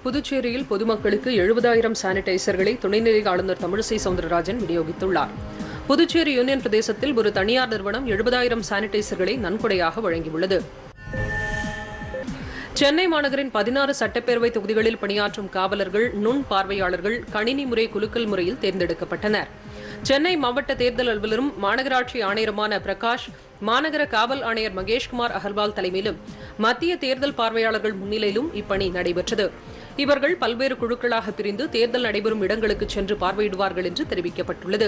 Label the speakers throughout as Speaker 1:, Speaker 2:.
Speaker 1: புதுச்சேரியில் பொதுமக்களுக்கு எழுபதாயிரம் சானிடைசர்களை துணைநிலை ஆளுநர் தமிழிசை சவுந்தரராஜன் விநியோகித்துள்ளார் புதுச்சேரி யூனியன் பிரதேசத்தில் ஒரு தனியார் நிறுவனம் எழுபதாயிரம் சானிடைசர்களை நன்கொடையாக வழங்கியுள்ளது சென்னை மாநகரின் பதினாறு சட்டப்பேரவை தொகுதிகளில் பணியாற்றும் காவலர்கள் நுண் பார்வையாளர்கள் கணினி முறை குலுக்கல் முறையில் தேர்ந்தெடுக்கப்பட்டனர் சென்னை மாவட்ட தேர்தல் அலுவலரும் மாநகராட்சி ஆணையருமான பிரகாஷ் மாநகர காவல் ஆணையர் மகேஷ்குமார் அகர்வால் தலைமையிலும் மத்திய தேர்தல் பார்வையாளர்கள் முன்னிலையிலும் இப்பணி நடைபெற்றது இவர்கள் பல்வேறு குழுக்களாக பிரிந்து தேர்தல் நடைபெறும் இடங்களுக்கு சென்று பார்வையிடுவார்கள் என்று தெரிவிக்கப்பட்டுள்ளது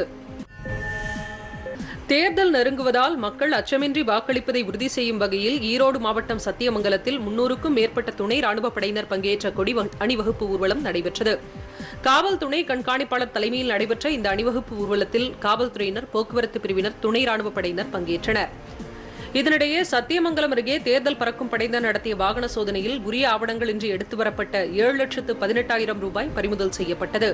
Speaker 1: தேர்தல் நெருங்குவதால் மக்கள் அச்சமின்றி வாக்களிப்பதை உறுதி செய்யும் வகையில் ஈரோடு மாவட்டம் சத்தியமங்கலத்தில் முன்னூறுக்கும் மேற்பட்ட துணை ராணுவப் படையினர் பங்கேற்ற கொடி வ- அணிவகுப்பு ஊர்வலம் நடைபெற்றது காவல் துணை கண்காணிப்பாளர் தலைமையில் நடைபெற்ற இந்த அணிவகுப்பு ஊர்வலத்தில் காவல்துறையினர் போக்குவரத்து பிரிவினர் துணை ராணுவப் படையினர் பங்கேற்றனர் இதனிடையே சத்தியமங்கலம் அருகே தேர்தல் பறக்கும் படையினர் நடத்திய வாகன சோதனையில் உரிய ஆவணங்கள் இன்றி எடுத்து வரப்பட்ட ஏழு லட்சத்து பதினெட்டாயிரம் ரூபாய் பறிமுதல் செய்யப்பட்டது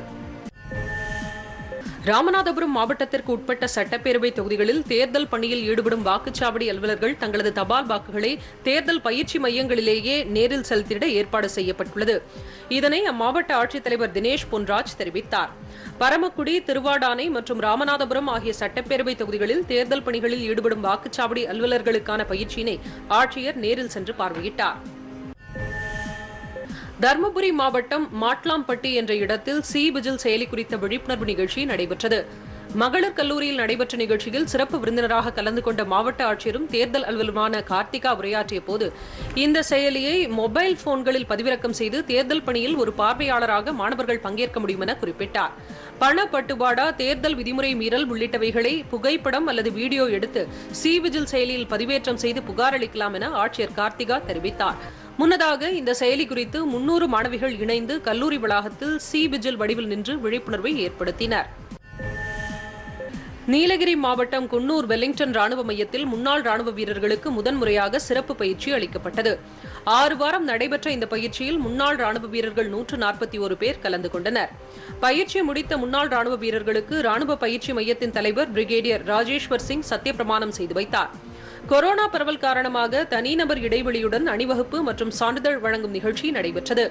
Speaker 1: ராமநாதபுரம் மாவட்டத்திற்கு உட்பட்ட சட்டப்பேரவை தொகுதிகளில் தேர்தல் பணியில் ஈடுபடும் வாக்குச்சாவடி அலுவலர்கள் தங்களது தபால் வாக்குகளை தேர்தல் பயிற்சி மையங்களிலேயே நேரில் செலுத்திட ஏற்பாடு செய்யப்பட்டுள்ளது இதனை அம்மாவட்ட ஆட்சித்தலைவர் தினேஷ் பொன்ராஜ் தெரிவித்தார் பரமக்குடி திருவாடானை மற்றும் ராமநாதபுரம் ஆகிய சட்டப்பேரவை தொகுதிகளில் தேர்தல் பணிகளில் ஈடுபடும் வாக்குச்சாவடி அலுவலர்களுக்கான பயிற்சியினை ஆட்சியர் நேரில் சென்று பார்வையிட்டார் தருமபுரி மாவட்டம் மாட்லாம்பட்டி என்ற இடத்தில் சி விஜில் செயலி குறித்த விழிப்புணர்வு நிகழ்ச்சி நடைபெற்றது மகளிர் கல்லூரியில் நடைபெற்ற நிகழ்ச்சியில் சிறப்பு விருந்தினராக கலந்து கொண்ட மாவட்ட ஆட்சியரும் தேர்தல் அலுவலருமான கார்த்திகா உரையாற்றிய போது இந்த செயலியை மொபைல் போன்களில் பதிவிறக்கம் செய்து தேர்தல் பணியில் ஒரு பார்வையாளராக மாணவர்கள் பங்கேற்க முடியும் என குறிப்பிட்டார் பண பட்டுவாடா தேர்தல் விதிமுறை மீறல் உள்ளிட்டவைகளை புகைப்படம் அல்லது வீடியோ எடுத்து சி விஜில் செயலியில் பதிவேற்றம் செய்து புகார் அளிக்கலாம் என ஆட்சியர் கார்த்திகா தெரிவித்தார் முன்னதாக இந்த செயலி குறித்து முன்னூறு மாணவிகள் இணைந்து கல்லூரி வளாகத்தில் சி விஜில் வடிவில் நின்று விழிப்புணர்வை ஏற்படுத்தினர் நீலகிரி மாவட்டம் குன்னூர் வெலிங்டன் ராணுவ மையத்தில் முன்னாள் ராணுவ வீரர்களுக்கு முதன்முறையாக சிறப்பு பயிற்சி அளிக்கப்பட்டது ஆறு வாரம் நடைபெற்ற இந்த பயிற்சியில் முன்னாள் ராணுவ வீரர்கள் நூற்று நாற்பத்தி ஒரு பேர் கலந்து கொண்டனர் பயிற்சி முடித்த முன்னாள் ராணுவ வீரர்களுக்கு ராணுவ பயிற்சி மையத்தின் தலைவர் பிரிகேடியர் ராஜேஸ்வர் சிங் சத்தியப்பிரமாணம் செய்து வைத்தார் கொரோனா பரவல் காரணமாக தனிநபர் இடைவெளியுடன் அணிவகுப்பு மற்றும் சான்றிதழ் வழங்கும் நிகழ்ச்சி நடைபெற்றது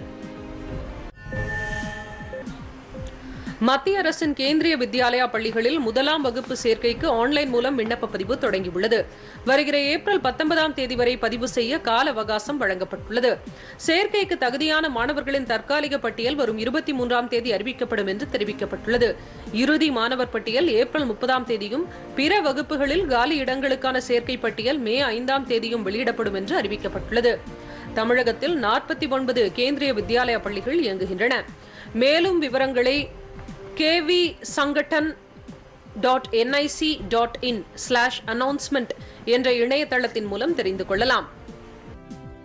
Speaker 1: மத்திய அரசின் கேந்திரிய வித்யாலயா பள்ளிகளில் முதலாம் வகுப்பு சேர்க்கைக்கு ஆன்லைன் மூலம் விண்ணப்ப பதிவு தொடங்கியுள்ளது வருகிற ஏப்ரல் பத்தொன்பதாம் தேதி வரை பதிவு செய்ய கால அவகாசம் வழங்கப்பட்டுள்ளது சேர்க்கைக்கு தகுதியான மாணவர்களின் தற்காலிக பட்டியல் வரும் இருபத்தி மூன்றாம் தேதி அறிவிக்கப்படும் என்று தெரிவிக்கப்பட்டுள்ளது இறுதி மாணவர் பட்டியல் ஏப்ரல் முப்பதாம் தேதியும் பிற வகுப்புகளில் காலி இடங்களுக்கான சேர்க்கை பட்டியல் மே ஐந்தாம் தேதியும் வெளியிடப்படும் என்று அறிவிக்கப்பட்டுள்ளது தமிழகத்தில் நாற்பத்தி ஒன்பது கேந்திரிய வித்யாலயா பள்ளிகள் இயங்குகின்றன மேலும் விவரங்களை KV Sangathan dot NIC dot in slash announcement என்ற இணையதளத்தின் மூலம் தெரிந்து கொள்ளலாம்